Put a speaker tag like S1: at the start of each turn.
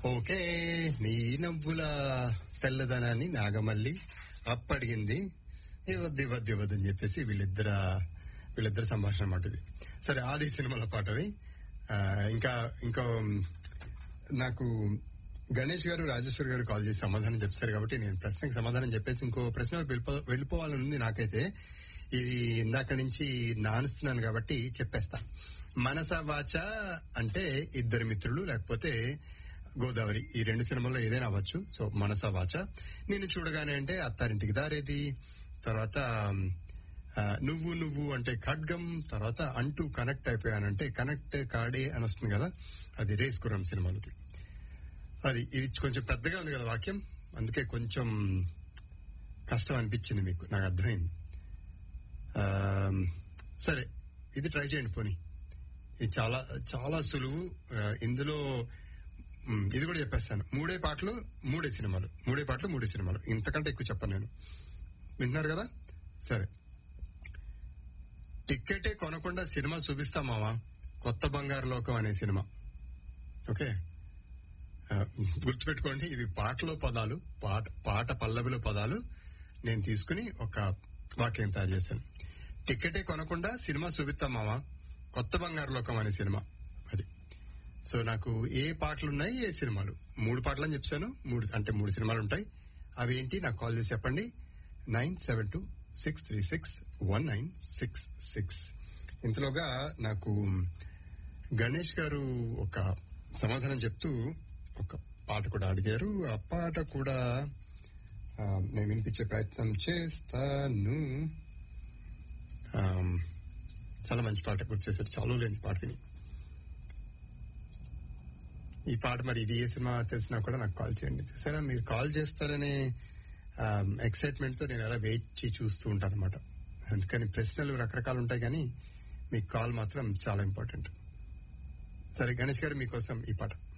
S1: okay నీ నవ్వుల తెల్లదనాన్ని నాగమల్లి అప్పడిగింది ఇవ్వద్దు ఇవ్వద్దు ఇవ్వద్దు అని చెప్పేసి వీళ్ళిద్దర వీళ్ళిద్దరు సంభాషణ మాట ఇది సరే ఆది సినిమాల పాటవి ఆ, ఇంకా ఇంకో నాకు గణేష్ గారు రాజేశ్వర్ గారు కాల్ చేసి సమాధానం చెప్తారు కాబట్టి నేను ప్రశ్నకి సమాధానం చెప్పేసి ఇంకో ప్రశ్న వెళ్ళిపో వెళ్ళిపోవాలని ఉంది నాకైతే ఇది ఇందాక నుంచి నానుస్తున్నాను కాబట్టి చెప్పేస్తా మనస వాచ అంటే ఇద్దరు మిత్రులు లేకపోతే గోదావరి ఈ రెండు సినిమాల్లో ఏదైనా అవ్వచ్చు సో మనస వాచ నేను చూడగానే అంటే అత్తారింటికి దారేది తర్వాత ఆ, నువ్వు నువ్వు అంటే ఖడ్గం తర్వాత అంటూ కనెక్ట్ అయిపోయానంటే కనెక్ట్ కాడే అని వస్తుంది కదా అది రేస్ గుర్రం సినిమాలది అది ఇది కొంచెం పెద్దగా ఉంది కదా వాక్యం అందుకే కొంచెం కష్టం అనిపించింది మీకు నాకు అర్థమైంది ఆ, సరే ఇది ట్రై చేయండి పోనీ ఇది చాలా చాలా సులువు ఆ, ఇందులో మ్, ఇది కూడా చెప్పేస్తాను మూడే పాటలు మూడే సినిమాలు మూడే పాటలు మూడే సినిమాలు ఇంతకంటే ఎక్కువ చెప్పను నేను వింటున్నారు కదా సరే టిక్కెటే కొనకుండా సినిమా చూపిస్తాం మావా కొత్త బంగారు లోకం అనే సినిమా ఓకే ఆ, గుర్తుపెట్టుకోండి ఇవి పాటలో పదాలు పాట పాట పల్లవిలో పదాలు నేను తీసుకుని ఒక వాక్యం తయారు చేశాను టికెటే కొనకుండా సినిమా చూపిస్తాం మావా కొత్త బంగారు లోకం అనే సినిమా అది సో నాకు ఏ పాటలు ఉన్నాయి ఏ సినిమాలు మూడు పాటలు అని చెప్పాను మూడు అంటే మూడు సినిమాలు ఉంటాయి అవి ఏంటి నాకు కాల్ చేసి చెప్పండి nine seven two six three six one nine six six ఇంతలోగా నాకు గణేష్ గారు ఒక సమాధానం చెప్తూ ఒక పాట కూడా అడిగారు ఆ పాట కూడా ఆ, నేను వినిపించే ప్రయత్నం చేస్తాను ఆ, చాలా మంచి పాట గుర్తు చేశారు చాలా లేని పాట విని ఈ పాట మరి ఇది ఏ సినిమా తెలిసినా కూడా నాకు కాల్ చేయండి చూసారా మీరు కాల్ చేస్తారనే ఎక్సైట్మెంట్ తో నేను అలా వెయిట్ చేసి చూస్తూ ఉంటాను అనమాట అందుకని ప్రశ్నలు రకరకాలు ఉంటాయి కానీ మీ కాల్ మాత్రం చాలా ఇంపార్టెంట్ సరే గణేష్ గారు మీకోసం ఈ పాట